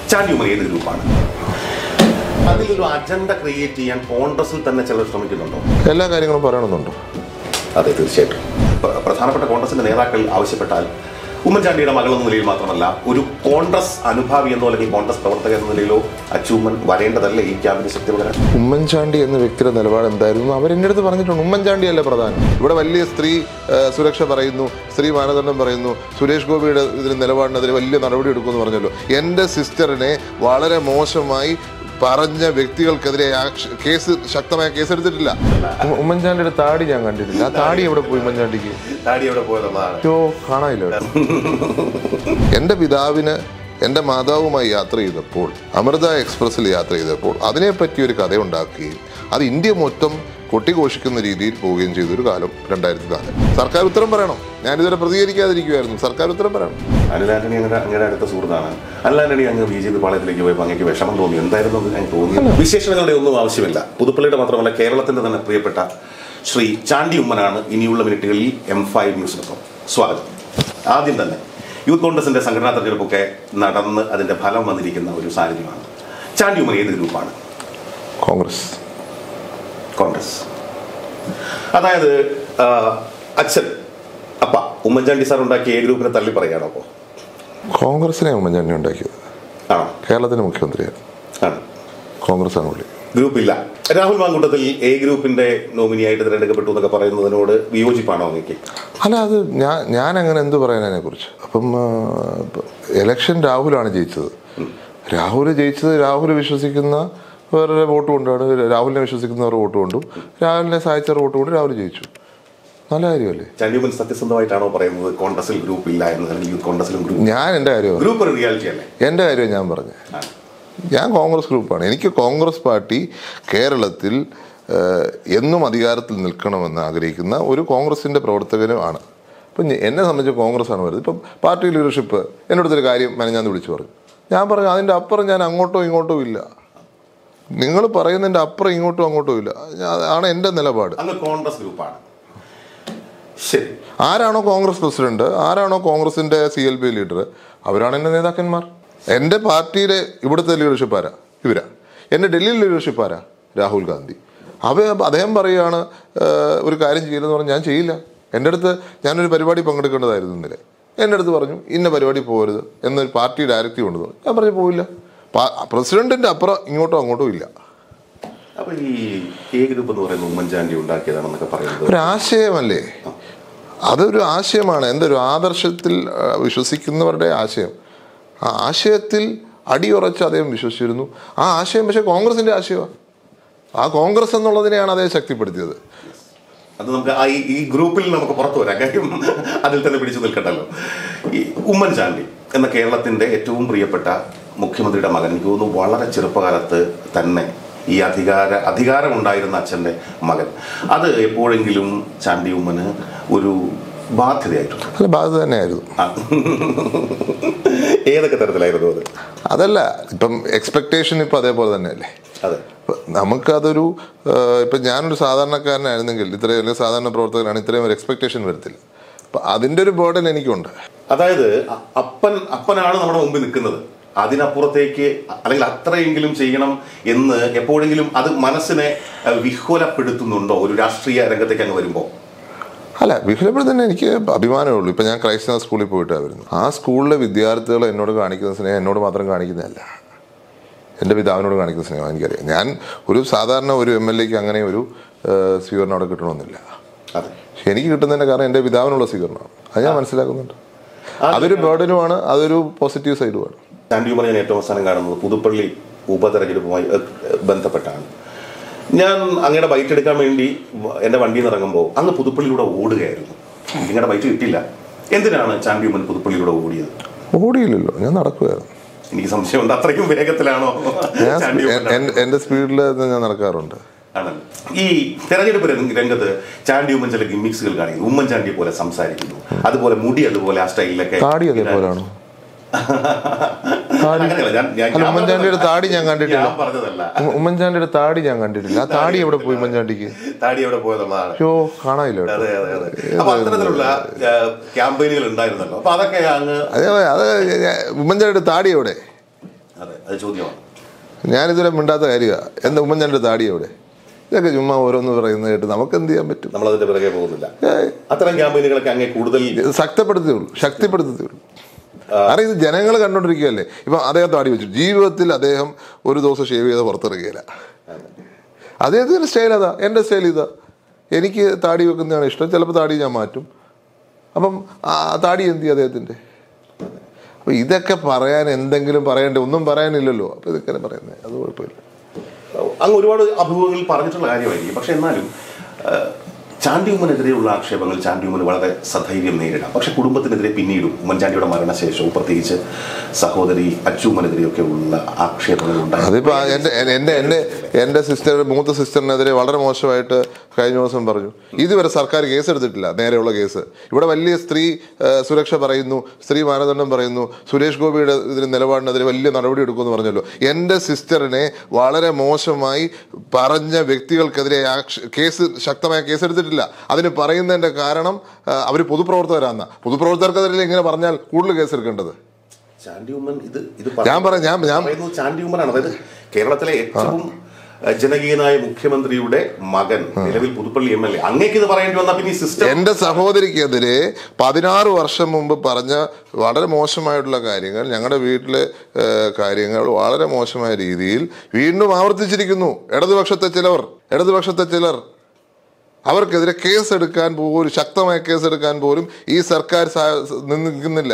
ചാണ്ടി ഉമ്മൻ ഏത് ഗ്രൂപ്പാണ് അതിലൊരു അജണ്ട ക്രിയേറ്റ് ചെയ്യാൻ കോൺഗ്രസിൽ തന്നെ ചിലർ ശ്രമിക്കുന്നുണ്ടോ എല്ലാ കാര്യങ്ങളും പറയണമെന്നുണ്ടോ അതെ തീർച്ചയായിട്ടും പ്ര- പ്രധാനപ്പെട്ട കോൺഗ്രസിന്റെ നേതാക്കൾ ആവശ്യപ്പെട്ടാൽ ഉമ്മൻചാണ്ടിയുടെ മകൾ എന്ന നിലയിൽ മാത്രമല്ല ഒരു കോൺഗ്രസ് അനുഭാവി എന്നോ അല്ലെങ്കിൽ കോൺഗ്രസ് പ്രവർത്തകൻ എന്ന നിലയിലോ അച്ചൂമ്മൻ വരേണ്ടതല്ലേ ഈ ക്യാബിനറ്റ് ശക്തി പകരാൻ ഉമ്മൻചാണ്ടി എന്ന വ്യക്തിയുടെ നിലപാട് എന്തായിരുന്നു അവരെൻ്റെ അടുത്ത് പറഞ്ഞിട്ടുണ്ട് ഉമ്മൻചാണ്ടി അല്ലേ പ്രധാനം ഇവിടെ വലിയ സ്ത്രീ ആ, സുരക്ഷ പറയുന്നു സ്ത്രീ മാനദണ്ഡം പറയുന്നു സുരേഷ് ഗോപിയുടെ ഇതിന് നിലപാടിനെതിരെ വലിയ നടപടി എടുക്കുമെന്ന് പറഞ്ഞല്ലോ എൻ്റെ സിസ്റ്ററിനെ വളരെ മോശമായി പറഞ്ഞ വ്യക്തികൾക്കെതിരെ ആക്ഷ- കേസ് ശക്തമായ കേസ് എടുത്തിട്ടില്ല ഉമ്മ- ഉമ്മൻചാണ്ടിയുടെ താടി ഞാൻ കണ്ടിട്ടില്ല ആ താടി എവിടെ പോയി ഉമ്മൻചാണ്ടിക്ക് താടി എവിടെ പോയതെന്നാണ് അയ്യോ കാണാനില്ല കേട്ടോ. എൻ്റെ പിതാവിന് എൻ്റെ മാതാവുമായി യാത്ര ചെയ്തപ്പോൾ അമൃത എക്സ്പ്രസ്സിൽ യാത്ര ചെയ്തപ്പോൾ അതിനെപ്പറ്റി ഒരു കഥ ഉണ്ടാക്കുകയും അത് ഇന്ത്യ മൊത്തം കൊട്ടിഘോഷിക്കുന്ന രീതിയിൽ പോവുകയും ചെയ്തൊരു കാലം രണ്ടായിരത്തി നാല് സർക്കാർ ഉത്തരം പറയണം ഞാനിതുവരെ പ്രതികരിക്കാതിരിക്കുമായിരുന്നു സർക്കാർ ഉത്തരം പറയണം അനിൽ ആന്റണി അങ്ങനെ അങ്ങനെ അടുത്ത സുഹൃത്താണ് അനിൽ ആന്റണി അങ്ങ് ബി ജെ പി പാളയത്തിലേക്ക് പോയപ്പോൾ അങ്ങേക്ക് വിഷമം തോന്നി എന്തായിരുന്നു എന്ന് ഞാൻ തോന്നി വിശേഷണങ്ങളുടെ ഒന്നും ആവശ്യമില്ല പുതുപ്പള്ളിയുടെ മാത്രമല്ല കേരളത്തിന്റെ തന്നെ പ്രിയപ്പെട്ട ശ്രീ ചാണ്ടി ഉമ്മനാണ് ഇനിയുള്ള മിനിറ്റുകളിൽ എം ഫൈവ് ന്യൂസിനൊപ്പം സ്വാഗതം ആദ്യം തന്നെ യൂത്ത് കോൺഗ്രസിന്റെ സംഘടനാ തെരഞ്ഞെടുപ്പൊക്കെ നടന്ന് അതിന്റെ ഫലം വന്നിരിക്കുന്ന ഒരു സാഹചര്യമാണ് ചാണ്ടി ഉമ്മൻ ഏത് ഗ്രൂപ്പാണ് കോൺഗ്രസ് കോൺഗ്രസ് അതായത് ആ, അച്ഛൻ അപ്പ ഉമ്മൻചാണ്ടി സാർ ഉണ്ടാക്കിയ എ ഗ്രൂപ്പിനെ തള്ളി പറയാണോ അപ്പോ കോൺഗ്രസിനെ ഉമ്മൻചാണ്ടി ഉണ്ടാക്കിയത് ആണോ കേരളത്തിന്റെ മുഖ്യമന്ത്രിയായിരുന്നു ആണ് കോൺഗ്രസ് ആണ് പുള്ളി ഗ്രൂപ്പില്ല രാഹുൽ മാങ്കൂട്ടത്തിൽ എ ഗ്രൂപ്പിന്റെ നോമിനിയായിട്ട് തിരഞ്ഞെടുക്കപ്പെട്ടു എന്നൊക്കെ പറയുന്നതിനോട് വിയോജിപ്പാണോ അങ്ങേക്ക് അല്ല അത് ഞാൻ ഞാൻ അങ്ങനെ എന്ത് പറയാൻ അതിനെ കുറിച്ച് അപ്പം എലക്ഷൻ രാഹുലാണ് ജയിച്ചത് രാഹുൽ ജയിച്ചത് രാഹുൽ വിശ്വസിക്കുന്ന വേറെ വോട്ട് കൊണ്ടാണ് രാഹുലിനെ വിശ്വസിക്കുന്നവർ വോട്ട് കൊണ്ടും രാഹുലിനെ സഹായിച്ചവർ വോട്ട് കൊണ്ട് രാഹുൽ ജയിച്ചു നല്ല കാര്യമല്ലേ ചാണ്ടിയുമൻ സത്യസന്ധമായിട്ടാണോ പറയുന്നത് കോൺഗ്രസിൽ ഗ്രൂപ്പ് ഇല്ല എന്ന് അല്ലെങ്കിൽ യൂത്ത് കോൺഗ്രസിലും ഗ്രൂപ്പ് ഞാൻ എൻ്റെ കാര്യം ഗ്രൂപ്പ് ഒരു റിയാലിറ്റി അല്ലേ എൻ്റെ കാര്യം ഞാൻ പറഞ്ഞു ആണ്. ഞാൻ കോൺഗ്രസ് ഗ്രൂപ്പാണ് എനിക്ക് കോൺഗ്രസ് പാർട്ടി കേരളത്തിൽ ഏഹ്, എന്നും അധികാരത്തിൽ നിൽക്കണമെന്ന് ആഗ്രഹിക്കുന്ന ഒരു കോൺഗ്രസിൻ്റെ പ്രവർത്തകനും ആണ് അപ്പം ഞ- എന്നെ സംബന്ധിച്ച് കോൺഗ്രസ് ആണ് വരുന്നത് ഇപ്പം പാർട്ടി ലീഡർഷിപ്പ് എന്നോടത്തൊരു കാര്യം മെനഞ്ഞാന്ന് വിളിച്ചു പറഞ്ഞു ഞാൻ പറഞ്ഞു അതിൻ്റെ അപ്പുറം ഞാൻ അങ്ങോട്ടോ ഇങ്ങോട്ടോ ഇല്ല നിങ്ങൾ പറയുന്നതിൻ്റെ അപ്പുറം ഇങ്ങോട്ടും അങ്ങോട്ടും ഇല്ല ഞാൻ- അതാണ് എൻ്റെ നിലപാട് അങ്ങ് കോൺഗ്രസ് ഗ്രൂപ്പാണ് ശരി ആരാണോ കോൺഗ്രസ് പ്രസിഡന്റ് ആരാണോ കോൺഗ്രസിന്റെ സി എൽ പി ലീഡർ അവരാണ് എൻ്റെ നേതാക്കന്മാർ എൻ്റെ പാർട്ടിയിലെ ഇവിടുത്തെ ലീഡർഷിപ്പ് ആരാ ഇവരാ എൻ്റെ ഡൽഹി ലീഡർഷിപ്പ് ആരാ രാഹുൽ ഗാന്ധി അവ അദ്ദേഹം പറയുകയാണ് "ഏഹ്, ഒരു കാര്യം ചെയ്യില്ലെന്ന് പറഞ്ഞാൽ ഞാൻ ചെയ്യില്ല എൻ്റെ അടുത്ത് ഞാനൊരു പരിപാടി പങ്കെടുക്കേണ്ടതായിരുന്നു ഇന്നലെ എൻ്റെ അടുത്ത് പറഞ്ഞു ഇന്ന പരിപാടി പോകരുത് എന്നൊരു പാർട്ടി ഡയറക്റ്റീവ് ഉണ്ട് ഞാൻ പറഞ്ഞു പോയില്ല പാ- പ്രസിഡന്റിന്റെ അപ്പുറം ഇങ്ങോട്ടോ അങ്ങോട്ടോ ഇല്ല അപ്പൊ ഈ എ ഗ്രൂപ്പ് എന്ന് പറയുന്നത് ഉമ്മൻചാണ്ടി ഉണ്ടാക്കിയതാണെന്നൊക്കെ പറയുന്നത് ഒരു ആശയമല്ലേ അതൊരു ആശയമാണ് എന്തൊരു ആദർശത്തിൽ ആ, വിശ്വസിക്കുന്നവരുടെ ആശയം ആ ആശയത്തിൽ അടിയുറച്ച് അദ്ദേഹം വിശ്വസിച്ചിരുന്നു ആ ആശയം പക്ഷേ കോൺഗ്രസിന്റെ ആശയമാണ് ആ കോൺഗ്രസ് എന്നുള്ളതിനെയാണ് അദ്ദേഹം ശക്തിപ്പെടുത്തിയത് അത് നമുക്ക് ആ ഈ- ഈ ഗ്രൂപ്പിൽ നമുക്ക് പുറത്തു വരാം കാര്യം അതിൽ തന്നെ പിടിച്ചു നിൽക്കട്ടല്ലോ ഈ ഉമ്മൻചാണ്ടി എന്ന കേരളത്തിന്റെ ഏറ്റവും പ്രിയപ്പെട്ട മുഖ്യമന്ത്രിയുടെ മകൻ എനിക്ക് തോന്നുന്നു വളരെ ചെറുപ്പകാലത്ത് തന്നെ ഈ അധികാര അധികാരമുണ്ടായിരുന്ന അച്ഛന്റെ മകൻ അത് എപ്പോഴെങ്കിലും ചാണ്ടി ഉമ്മന് ഒരു ബാധ്യതയായിട്ടുണ്ട് അല്ല ബാധ്യത തന്നെയായിരുന്നു ആ. ഏതൊക്കെ തരത്തിലായിരുന്നു അത് അതല്ല ഇപ്പം എക്സ്പെക്ടേഷൻ ഇപ്പം അതേപോലെ തന്നെയല്ലേ അതെ ഇപ്പം നമുക്കതൊരു ആ, ഇപ്പം ഞാനൊരു സാധാരണക്കാരനായിരുന്നെങ്കിൽ ഇത്രയും അല്ലെങ്കിൽ സാധാരണ പ്രവർത്തകനാണ് ഇത്രയും ഒരു എക്സ്പെക്ടേഷൻ വരത്തില്ല അപ്പം അതിൻ്റെ ഒരു ബേർഡൻ എനിക്കുണ്ട് അതായത് അ- അപ്പൻ അപ്പനാണ് നമ്മുടെ മുമ്പിൽ നിൽക്കുന്നത് അതിനപ്പുറത്തേക്ക് അല്ലെങ്കിൽ അത്രയെങ്കിലും ചെയ്യണം എന്ന് എപ്പോഴെങ്കിലും അത് മനസ്സിനെ അഹ്, വിഹ്വലപ്പെടുത്തുന്നുണ്ടോ ഒരു രാഷ്ട്രീയ രംഗത്തേക്ക് അങ്ങ് വരുമ്പോൾ അല്ല വിഹുലപ്പെടു തന്നെ എനിക്ക് അഭിമാനമേ ഉള്ളൂ ഇപ്പം ഞാൻ ക്രൈസ്തവ സ്കൂളിൽ പോയിട്ടാണ് വരുന്നത് ആ സ്കൂളിലെ വിദ്യാർത്ഥികൾ എന്നോട് കാണിക്കുന്ന സ്നേഹം എന്നോട് മാത്രം കാണിക്കുന്നതല്ല എൻ്റെ പിതാവിനോട് കാണിക്കുന്ന സ്നേഹം എനിക്കറിയാം ഞാൻ ഒരു സാധാരണ ഒരു എം എൽ എക്ക് അങ്ങനെ ഒരു ഏഹ്, സ്വീകരണം അവിടെ കിട്ടണമെന്നില്ല അതെ പക്ഷെ എനിക്ക് കിട്ടുന്നതിൻ്റെ കാരണം എൻ്റെ പിതാവിനുള്ള സ്വീകരണമാണ് അത് ഞാൻ മനസ്സിലാക്കുന്നുണ്ട് അതൊരു ബേർഡനുമാണ് അതൊരു പോസിറ്റീവ് സൈഡുമാണ് ചാണ്ടിയുമർ ഞാൻ ഏറ്റവും അവസാനം കാണുന്നത് പുതുപ്പള്ളി ഉപതെരഞ്ഞെടുപ്പുമായി അഹ്, ബന്ധപ്പെട്ടാണ് ഞാൻ അങ്ങയുടെ ബൈറ്റ് എടുക്കാൻ വേണ്ടി വ- എൻ്റെ വണ്ടിയിൽ നിന്ന് ഇറങ്ങുമ്പോൾ അങ്ങ് പുതുപ്പള്ളിയിലൂടെ ഓടുകയായിരുന്നു നിങ്ങളുടെ ബൈറ്റ് കിട്ടില്ല എന്തിനാണ് ചാണ്ടിയുമൻ പുതുപ്പള്ളിയിലൂടെ ഓടിയത് ഓടിയില്ലല്ലോ ഞാൻ നടക്കുമായിരുന്നു എനിക്ക് സംശയമുണ്ട് അത്രയ്ക്കും വേഗത്തിലാണോ ഞാൻ ചാണ്ടിയുമ്മൻ എൻ- എൻ്റെ സ്പീഡിൽ ഞാൻ നടക്കാറുണ്ട് ആണല്ലോ ഈ തെരഞ്ഞെടുപ്പ് രംഗ- രംഗത്ത് ചാണ്ടി ഉമ്മൻ ചില ഗിമ്മിക്സുകൾ കാണിക്കുന്നു ഉമ്മൻചാണ്ടിയെ പോലെ സംസാരിക്കുന്നു അതുപോലെ മുടി അതുപോലെ ആ സ്റ്റൈലിലൊക്കെ താടി അതേപോലെയാണോ അങ്ങനെയല്ല ഞാൻ ഞാൻ- അല്ല ഞാൻ ഉമ്മൻചാണ്ടിയുടെ പറഞ്ഞതല്ല. താടി ഞാൻ കണ്ടിട്ടില്ല ഞാൻ പറഞ്ഞതല്ല ഉമ്മ- ഉമ്മൻചാണ്ടിയുടെ താടി ഞാൻ കണ്ടിട്ടില്ല ആ താടി എവിടെ പോയി ഉമ്മൻചാണ്ടിക്ക് താടി എവിടെ പോയതുള്ളതാണ് അയ്യോ കാണാനില്ല കേട്ടോ. അതെ അതെ അതെ അപ്പൊ അത്തരത്തിലുള്ള ക്യാമ്പയിനുകൾ ഉണ്ടായിരുന്നല്ലോ അപ്പൊ അതൊക്കെ അങ്ങ് അതേ അത് ഞാൻ- ഉമ്മൻചാണ്ടിയുടെ താടി എവിടെ അതെ അത് ചോദ്യമാണ് ഞാനിതുവരെ മിണ്ടാത്ത കാര്യമാണ് എന്താ ഉമ്മൻചാണ്ടിയുടെ താടി എവിടെ ഇതൊക്കെ ചുമ്മാ ഓരോന്ന് പറയുന്നത് കേട്ട് നമുക്ക് എന്ത് ചെയ്യാൻ പറ്റും നമ്മൾ അതിന്റെ പിറകെ പോകുന്നില്ല ഏയ്, അത്തരം ക്യാമ്പയിനുകളൊക്കെ അങ്ങേ കൂടുതൽ ഇത് ശക്തപ്പെടുത്തുകയുള്ളൂ ശക്തിപ്പെടുത്തുകയുള്ളൂ കാരണം ഇത് ജനങ്ങൾ കണ്ടോണ്ടിരിക്കുകയല്ലേ ഇപ്പം അദ്ദേഹം താടി വെച്ചു ജീവിതത്തിൽ അദ്ദേഹം ഒരു ദിവസം ഷേവ് ചെയ്ത് പുറത്തിറങ്ങിയില്ല അദ്ദേഹത്തിന്റെ സ്റ്റൈൽ അതാ എൻ്റെ സ്റ്റൈൽ ഇതാ എനിക്ക് താടി വെക്കുന്നതാണ് ഇഷ്ടം ചിലപ്പോൾ താടി ഞാൻ മാറ്റും അപ്പം ആ താടി എന്ത് ചെയ്യും അദ്ദേഹത്തിൻ്റെ അപ്പോൾ ഇതൊക്കെ പറയാൻ എന്തെങ്കിലും പറയണ്ടേ ഒന്നും പറയാനില്ലല്ലോ അപ്പോൾ ഇതൊക്കെ പറയുന്നത് അത് കുഴപ്പമില്ല അങ്ങ് ഒരുപാട് അഭിമുഖങ്ങളിൽ പറഞ്ഞിട്ടുള്ള കാര്യമായിരിക്കും പക്ഷെ എന്നാലും ആ, ചാണ്ടി ഉമ്മനെതിരെയുള്ള ആക്ഷേപങ്ങൾ ചാണ്ടി ഉമ്മന് വളരെ സധൈര്യം നേരിടാം പക്ഷെ കുടുംബത്തിനെതിരെ പിന്നീടും ഉമ്മൻചാണ്ടിയുടെ മരണശേഷവും പ്രത്യേകിച്ച് സഹോദരി അച്ചുമ്മനെതിരെയൊക്കെ ഉള്ള ആക്ഷേപങ്ങൾ ഉണ്ടായി അതിപ്പോ ആ എന്റെ എന്റെ എന്റെ എന്റെ സിസ്റ്റർ മൂത്ത സിസ്റ്ററിനെതിരെ വളരെ മോശമായിട്ട് കഴിഞ്ഞ ദിവസം പറഞ്ഞു ഇതുവരെ സർക്കാർ കേസ് എടുത്തിട്ടില്ല നേരെയുള്ള കേസ് ഇവിടെ വലിയ സ്ത്രീ ആ, സുരക്ഷ പറയുന്നു സ്ത്രീ മാനദണ്ഡം പറയുന്നു സുരേഷ് ഗോപിയുടെ ഇതിന് നിലപാടിനെതിരെ വലിയ നടപടി എടുക്കുമെന്ന് പറഞ്ഞല്ലോ എന്റെ സിസ്റ്ററിനെ വളരെ മോശമായി പറഞ്ഞ വ്യക്തികൾക്കെതിരെ ആക്ഷ- കേസ് ശക്തമായ കേസ് എടുത്തിട്ടില്ല അതിന് പറയുന്നതിന്റെ കാരണം അവർ പൊതുപ്രവർത്തകരാന്ന പൊതുപ്രവർത്തകർക്കെതിരെ ഇങ്ങനെ പറഞ്ഞാൽ കൂടുതൽ കേസ് എടുക്കേണ്ടത് ചാണ്ടി ഉമ്മൻ ഇത് ഇത് ഞാൻ പറയാം, ഞാൻ- ഞാൻ- പറയുന്നത് ചാണ്ടി ഉമ്മനാണ് അതായത് കേരളത്തിലെ ഏറ്റവും ആ, ജനകീയനായ മുഖ്യമന്ത്രിയുടെ മകൻ നിലവിൽ പുതുപ്പള്ളി എം എൽ എ അങ്ങേക്ക് ഇത് പറയേണ്ടി വന്നാൽ പിന്നെ ഈ സിസ്റ്റം എന്റെ സഹോദരിക്കെതിരെ പതിനാറ് വർഷം മുമ്പ് പറഞ്ഞ വളരെ മോശമായിട്ടുള്ള കാര്യങ്ങൾ ഞങ്ങളുടെ വീട്ടിലെ ഏഹ്, കാര്യങ്ങൾ വളരെ മോശമായ രീതിയിൽ വീണ്ടും ആവർത്തിച്ചിരിക്കുന്നു ഇടതുപക്ഷത്തെ ചിലർ ഇടതുപക്ഷത്തെ ചിലർ അവർക്കെതിരെ കേസ് എടുക്കാൻ പോലും ശക്തമായ കേസ് എടുക്കാൻ പോലും ഈ സർക്കാർ സ- നിന്ന് നിൽക്കുന്നില്ല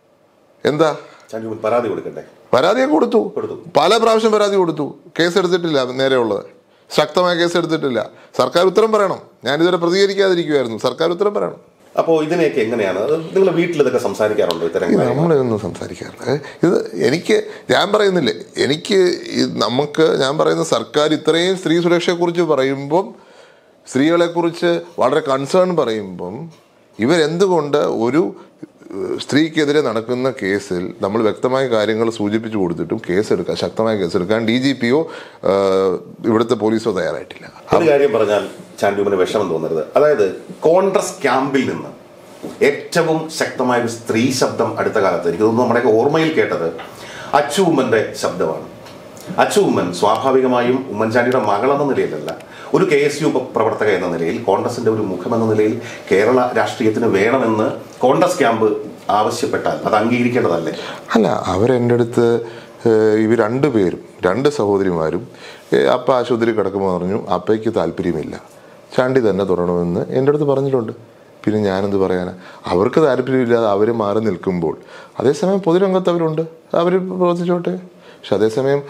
എന്താ ചാണ്ടി ഉമ്മൻ പരാതി കൊടുക്കണ്ടേ പരാതിയെ കൊടുത്തു കൊടുത്തു. പല പ്രാവശ്യം പരാതി കൊടുത്തു കേസ് എടുത്തിട്ടില്ല നേരെയുള്ളത് ശക്തമായ കേസ് എടുത്തിട്ടില്ല സർക്കാർ ഉത്തരം പറയണം ഞാനിതുവരെ പ്രതികരിക്കാതിരിക്കുമായിരുന്നു സർക്കാർ ഉത്തരം പറയണം അപ്പോൾ ഇതിനെയൊക്കെ എങ്ങനെയാണ് അത് നിങ്ങൾ വീട്ടിൽ ഇതൊക്കെ സംസാരിക്കാറുണ്ടോ ഇത്തരം കാര്യങ്ങൾ നമ്മളൊന്നും സംസാരിക്കാറില്ല ഏ, ഇത് എനിക്ക് ഞാൻ പറയുന്നില്ലേ എനിക്ക് ഇത് നമുക്ക് ഞാൻ പറയുന്ന സർക്കാർ ഇത്രയും സ്ത്രീ സുരക്ഷയെക്കുറിച്ച് പറയുമ്പം സ്ത്രീകളെക്കുറിച്ച് വളരെ കൺസേൺ പറയുമ്പം ഇവരെന്തുകൊണ്ട് ഒരു ഏഹ്, സ്ത്രീക്കെതിരെ നടക്കുന്ന കേസിൽ നമ്മൾ വ്യക്തമായ കാര്യങ്ങൾ സൂചിപ്പിച്ചു കൊടുത്തിട്ടും കേസെടുക്കാൻ ശക്തമായ കേസെടുക്കാൻ ഡി ജി പിയോ ഇവിടുത്തെ പോലീസോ തയ്യാറായിട്ടില്ല ഒരു കാര്യം പറഞ്ഞാൽ ചാണ്ടിയുമ്മന് വിഷമം തോന്നരുത് അതായത് കോൺഗ്രസ് ക്യാമ്പിൽ നിന്ന് ഏറ്റവും ശക്തമായ ഒരു സ്ത്രീ ശബ്ദം അടുത്ത കാലത്ത് എനിക്ക് തോന്നുന്നു നമ്മുടെയൊക്കെ ഓർമ്മയിൽ കേട്ടത് അച്ചു ഉമ്മന്റെ ശബ്ദമാണ് അച്ചു ഉമ്മൻ സ്വാഭാവികമായും ഉമ്മൻചാണ്ടിയുടെ മകളെന്ന നിലയിലല്ല ഒരു കെ എസ് യു പ്രവർത്തക എന്ന നിലയിൽ കോൺഗ്രസിന്റെ ഒരു മുഖം എന്ന നിലയിൽ കേരള രാഷ്ട്രീയത്തിന് വേണമെന്ന് കോൺഗ്രസ് ക്യാമ്പ് ആവശ്യപ്പെട്ടാൽ അത് അംഗീകരിക്കേണ്ടതല്ലേ അല്ല അവരെൻ്റെ അടുത്ത് ഏഹ്, ഇവർ രണ്ട് പേരും രണ്ട് സഹോദരിമാരും ഏഹ്, അപ്പ ആശുപത്രി കിടക്കുമ്പോൾ പറഞ്ഞു അപ്പയ്ക്ക് താല്പര്യമില്ല ചാണ്ടി തന്നെ തുടരണമെന്ന് എൻ്റെ അടുത്ത് പറഞ്ഞിട്ടുണ്ട് പിന്നെ ഞാനെന്ത് പറയാനാ അവർക്ക് താല്പര്യമില്ലാതെ അവർ മാറി നിൽക്കുമ്പോൾ അതേസമയം പൊതുരംഗത്ത് അവരുണ്ട് അവർ പ്രവർത്തിച്ചോട്ടെ പക്ഷെ അതേസമയം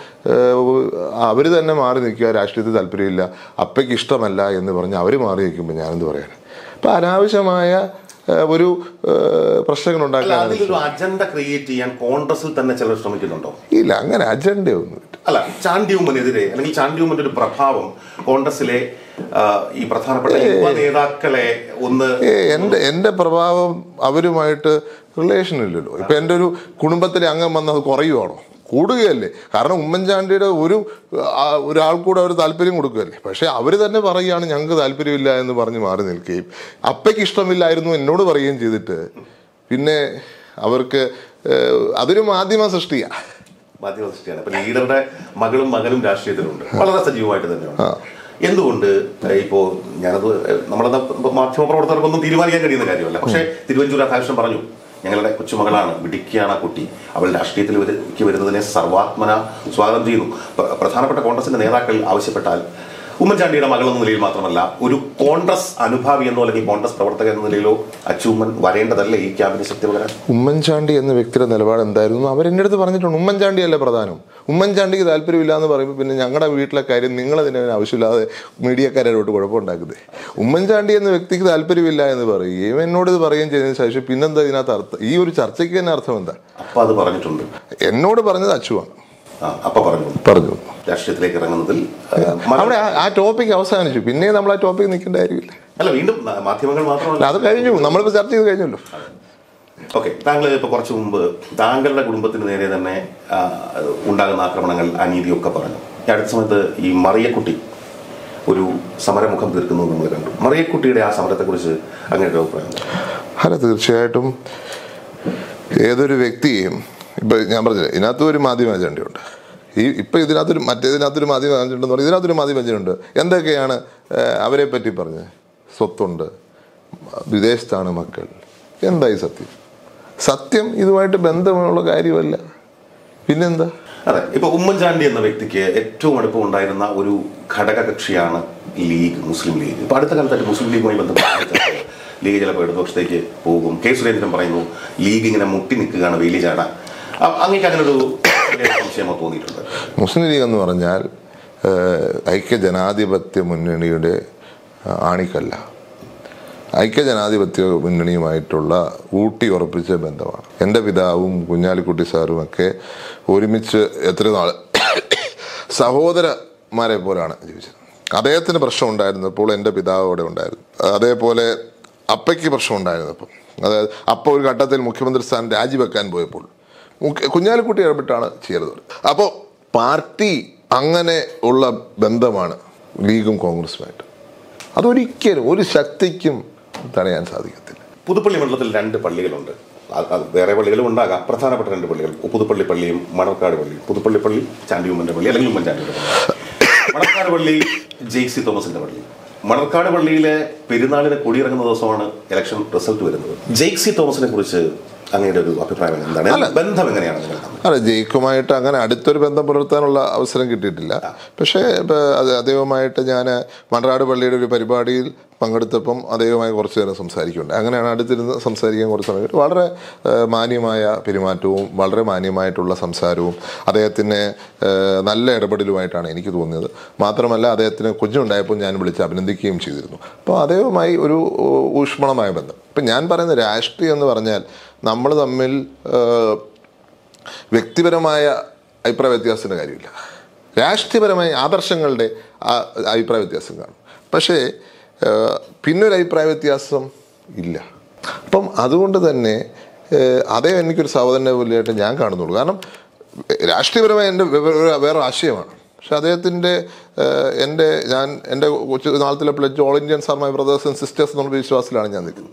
അവർ തന്നെ മാറി നിൽക്കുക രാഷ്ട്രീയത്തിൽ താല്പര്യമില്ല അപ്പയ്ക്ക് ഇഷ്ടമല്ല എന്ന് പറഞ്ഞ് അവർ മാറി നിൽക്കുമ്പോൾ ഞാനെന്ത് പറയാനാ അപ്പം അനാവശ്യമായ ഏഹ്, ഒരു ഏഹ്, പ്രശ്നങ്ങൾ അല്ല ഉണ്ടാക്കാൻ അതിലൊരു അജണ്ട ക്രിയേറ്റ് ചെയ്യാൻ കോൺഗ്രസിൽ തന്നെ ചിലർ ശ്രമിക്കുന്നുണ്ടോ ഇല്ല അങ്ങനെ അജണ്ടയൊന്നും അല്ല ചാണ്ടിയുമ്മനെതിരെ അല്ലെങ്കിൽ ചാണ്ടിയുമ്മന്റെ ഒരു പ്രഭാവം കോൺഗ്രസിലെ ആ, ഈ പ്രധാനപ്പെട്ട യുവ നേതാക്കളെ ഒന്ന് ഏ എൻ്റെ എൻ്റെ പ്രഭാവം അവരുമായിട്ട് റിലേഷൻ ഇല്ലല്ലോ ഇപ്പൊ എൻ്റെ ഒരു കുടുംബത്തിലെ അംഗം വന്നത് കുറയുവാണോ കൂടുകയല്ലേ കാരണം ഉമ്മൻചാണ്ടിയുടെ ഒരു ആ, ഒരാൾ കൂടെ അവർ താല്പര്യം കൊടുക്കുകയല്ലേ പക്ഷെ അവർ തന്നെ പറയുകയാണ് ഞങ്ങൾക്ക് താല്പര്യമില്ല എന്ന് പറഞ്ഞ് മാറി നിൽക്കുകയും അപ്പയ്ക്ക് ഇഷ്ടമില്ലായിരുന്നു എന്നോട് പറയുകയും ചെയ്തിട്ട് പിന്നെ അവർക്ക് ഏ, അതൊരു മാധ്യമ സൃഷ്ടിയാ മാധ്യമ സൃഷ്ടിയാണ് അപ്പൊ ലീഡറുടെ മകളും മകനും രാഷ്ട്രീയത്തിലുണ്ട് വളരെ സജീവമായിട്ട് തന്നെയാണ് എന്തുകൊണ്ട് ഏഹ്, ഇപ്പോ ഞാനത് നമ്മളത് മാധ്യമ പ്രവർത്തകർക്കൊന്നും തീരുമാനിക്കാൻ കഴിയുന്ന കാര്യമല്ല പക്ഷേ തിരുവഞ്ചൂർ രാധാകൃഷ്ണൻ പറഞ്ഞു ഞങ്ങളുടെ കൊച്ചുമകളാണ് മിടുക്കിയാണ് ആ കുട്ടി അവൾ രാഷ്ട്രീയത്തിൽ വരു- വരുന്നതിനെ സർവാത്മന സ്വാഗതം ചെയ്യുന്നു പ്ര- പ്രധാനപ്പെട്ട കോൺഗ്രസിന്റെ നേതാക്കൾ ആവശ്യപ്പെട്ടാൽ ഉമ്മൻചാണ്ടിയുടെ മകൾ എന്ന നിലയിൽ മാത്രമല്ല ഒരു കോൺഗ്രസ് അനുഭാവി എന്നോ അല്ലെങ്കിൽ കോൺഗ്രസ് പ്രവർത്തകൻ എന്ന നിലയിലോ അച്ചുമ്മൻ വരേണ്ടതല്ലേ ഈ ക്യാമ്പിന് ശക്തി പകരാൻ ഉമ്മൻചാണ്ടി എന്ന വ്യക്തിയുടെ നിലപാട് എന്തായിരുന്നു അവരെൻ്റെ അടുത്ത് പറഞ്ഞിട്ടുണ്ട് ഉമ്മൻചാണ്ടി അല്ലേ പ്രധാനം ഉമ്മൻചാണ്ടിക്ക് താല്പര്യമില്ല എന്ന് പറയുമ്പോൾ പിന്നെ ഞങ്ങളുടെ വീട്ടിലെ കാര്യം നിങ്ങളതിന് ആവശ്യമില്ലാതെ മീഡിയക്കാരോട്ട് കുഴപ്പമുണ്ടാക്കുന്നത് ഉമ്മൻചാണ്ടി എന്ന വ്യക്തിക്ക് താല്പര്യമില്ല എന്ന് പറയുകയും എന്നോട് ഇത് പറയുകയും ചെയ്തതിന് ശേഷം പിന്നെന്താ ഇതിനകത്ത് അർത്ഥം ഈ ഒരു ചർച്ചയ്ക്ക് തന്നെ അർത്ഥം എന്താ അപ്പൊ അത് പറഞ്ഞിട്ടുണ്ട് എന്നോട് പറഞ്ഞത് അച്ചുവാണ് ആ അപ്പൊ പറഞ്ഞു പറഞ്ഞു രാഷ്ട്രീയത്തിലേക്ക് ഇറങ്ങുന്നതിൽ ആ, മന- അവിടെ ആ- ആ ടോപ്പിക് അവസാനിച്ചു പിന്നെ നമ്മൾ ആ ടോപ്പിക് നിൽക്കേണ്ട കാര്യമില്ല അല്ല വീണ്ടും ന- മാധ്യമങ്ങൾ അല്ല, മാത്രമല്ല അത് കഴിഞ്ഞു നമ്മളിപ്പോൾ ചർച്ച ചെയ്ത് കഴിഞ്ഞല്ലോ ഓക്കെ താങ്കൾ ഇപ്പൊ കുറച്ച് മുമ്പ് താങ്കളുടെ കുടുംബത്തിന് നേരെ തന്നെ ആ, ഉണ്ടാകുന്ന ആക്രമണങ്ങൾ അനീതിയൊക്കെ പറഞ്ഞു ഈ അടുത്ത സമയത്ത് ഈ മറിയക്കുട്ടി ഒരു സമരമുഖം തീർക്കുന്നത് നമ്മൾ കണ്ടു മറിയക്കുട്ടിയുടെ ആ സമരത്തെക്കുറിച്ച് അങ്ങനെയൊരു അഭിപ്രായം എന്താ? അല്ല തീർച്ചയായിട്ടും ഏതൊരു വ്യക്തിയും ഇപ്പൊ ഞാൻ പറഞ്ഞില്ലേ ഇതിനകത്തും ഒരു മാധ്യമ അജണ്ടയുണ്ട് ഈ ഇപ്പം ഇതിനകത്തൊരു മറ്റേതിനകത്തൊരു മാധ്യമ വഞ്ചനുണ്ടെന്ന് പറയും ഇതിനകത്തൊരു മാധ്യമ വഞ്ചനുണ്ട് എന്തൊക്കെയാണ് ഏഹ്, അവരെ പറ്റി പറഞ്ഞത് സ്വത്തുണ്ട് വിദേശത്താണ് മക്കൾ എന്തായി സത്യം സത്യം ഇതുമായിട്ട് ബന്ധമുള്ള കാര്യമല്ല പിന്നെന്താ അതെ ഇപ്പൊ ഉമ്മൻചാണ്ടി എന്ന വ്യക്തിക്ക് ഏറ്റവും അടുപ്പം ഉണ്ടായിരുന്ന ഒരു ഘടക കക്ഷിയാണ് ലീഗ് മുസ്ലിം ലീഗ് ഇപ്പൊ അടുത്ത കാലത്തായിട്ട് മുസ്ലിം ലീഗുമായി ബന്ധപ്പെട്ട് ലീഗ് ചിലപ്പോൾ ഇടതുപക്ഷത്തേക്ക് പോകും കെ സുരേന്ദ്രൻ പറയുന്നു ലീഗ് ഇങ്ങനെ മുട്ടി നിൽക്കുകയാണ് വേലി ചാടാൻ അ- അങ്ങേക്ക് അങ്ങനെ ഒരു സംശയമോ തോന്നിയിട്ടുണ്ട് മുസ്ലിം ലീഗ് എന്ന് പറഞ്ഞാൽ ഏഹ്, ഐക്യജനാധിപത്യ മുന്നണിയുടെ ആ, ആണിക്കല്ല ഐക്യജനാധിപത്യ മുന്നണിയുമായിട്ടുള്ള ഊട്ടി ഉറപ്പിച്ച ബന്ധമാണ് എൻ്റെ പിതാവും കുഞ്ഞാലിക്കുട്ടി സാറും ഒക്കെ ഒരുമിച്ച് എത്ര നാൾ സഹോദരന്മാരെ പോലാണ് ജീവിച്ചത് അദ്ദേഹത്തിന് പ്രശ്നം ഉണ്ടായിരുന്നപ്പോൾ എൻ്റെ പിതാവ് അവിടെ ഉണ്ടായിരുന്നു അതേപോലെ അപ്പയ്ക്ക് പ്രശ്നം ഉണ്ടായിരുന്നപ്പോൾ അതായത് അപ്പ ഒരു ഘട്ടത്തിൽ മുഖ്യമന്ത്രി സ്ഥാനം രാജിവെക്കാൻ പോയപ്പോൾ മുഖ്യ- കുഞ്ഞാലിക്കുട്ടി ഇടപെട്ടാണ് ചെയ്തത് അപ്പോൾ പാർട്ടി അങ്ങനെ ഉള്ള ബന്ധമാണ് ലീഗും കോൺഗ്രസുമായിട്ട് അതൊരിക്കലും ഒരു ശക്തിക്കും തടയാൻ സാധിക്കത്തില്ല പുതുപ്പള്ളി മണ്ഡലത്തിൽ രണ്ട് പള്ളികളുണ്ട് അത് അത് വേറെ പള്ളികളും ഉണ്ടാകാം പ്രധാനപ്പെട്ട രണ്ട് പള്ളികൾ പുതുപ്പള്ളി പള്ളിയും മണർക്കാട് പള്ളിയും പുതുപ്പള്ളി പള്ളി ചാണ്ടി ഉമ്മന്റെ പള്ളി അല്ലെങ്കിൽ ഉമ്മൻചാണ്ടിയുടെ പള്ളി മണർക്കാട് പള്ളി ജെയ്സി തോമസിന്റെ പള്ളി മണർക്കാട് പള്ളിയിലെ പെരുന്നാളിന് കൊടിയിറങ്ങുന്ന ദിവസമാണ് ഇലക്ഷൻ റിസൾട്ട് വരുന്നത് ജെയ്സി തോമസിനെ കുറിച്ച് അങ്ങയുടെ ഒരു അഭിപ്രായം എന്താണ് ബന്ധം എങ്ങനെയാണ് നിങ്ങൾ തമ്മിൽ? അല്ല ജയിക്കുമായിട്ട് അങ്ങനെ അടുത്തൊരു ബന്ധം പുലർത്താനുള്ള അവസരം കിട്ടിയിട്ടില്ല പക്ഷേ ഇപ്പൊ അത് അദ്ദേഹവുമായിട്ട് ഞാൻ മൺറാട് പള്ളിയുടെ ഒരു പരിപാടിയിൽ പങ്കെടുത്തപ്പം അദ്ദേഹവുമായി കുറച്ച് നേരം സംസാരിക്കുന്നുണ്ട് അങ്ങനെയാണ് അടുത്തിരുന്ന് സംസാരിക്കാൻ കുറച്ച് സമയം കിട്ടി. വളരെ ഏഹ്, മാന്യമായ പെരുമാറ്റവും വളരെ മാന്യമായിട്ടുള്ള സംസാരവും അദ്ദേഹത്തിന് ഏഹ്, നല്ല ഇടപെടലുമായിട്ടാണ് എനിക്ക് തോന്നിയത് മാത്രമല്ല അദ്ദേഹത്തിന് കുഞ്ഞുണ്ടായപ്പോൾ ഞാൻ വിളിച്ച് അഭിനന്ദിക്കുകയും ചെയ്തിരുന്നു അപ്പോൾ അദ്ദേഹവുമായി ഒരു ഊ- ഊഷ്മളമായ ബന്ധം ഇപ്പം ഞാൻ പറയുന്ന രാഷ്ട്രീയം എന്ന് പറഞ്ഞാൽ നമ്മൾ തമ്മിൽ ഏഹ്, വ്യക്തിപരമായ അഭിപ്രായ വ്യത്യാസത്തിൻ്റെ കാര്യമില്ല രാഷ്ട്രീയപരമായ ആദർശങ്ങളുടെ ആ- അഭിപ്രായ വ്യത്യാസം കാണും പക്ഷേ ഏഹ്, പിന്നൊരു അഭിപ്രായ വ്യത്യാസം ഇല്ല അപ്പം അതുകൊണ്ട് തന്നെ ഏഹ്, അതേ എനിക്കൊരു സഹോദരനെ പോലെയായിട്ട് ഞാൻ കാണുന്നുള്ളൂ കാരണം രാഷ്ട്രീയപരമായ എൻ്റെ വേ- വേ- വേറെ ആശയമാണ് പക്ഷെ അദ്ദേഹത്തിൻ്റെ ഏഹ്, എൻ്റെ ഞാൻ എൻ്റെ കൊച്ചു നാളത്തിലെ pledge all Indian are my brothers and sisters എന്നുള്ള വിശ്വാസത്തിലാണ് ഞാൻ നിൽക്കുന്നത്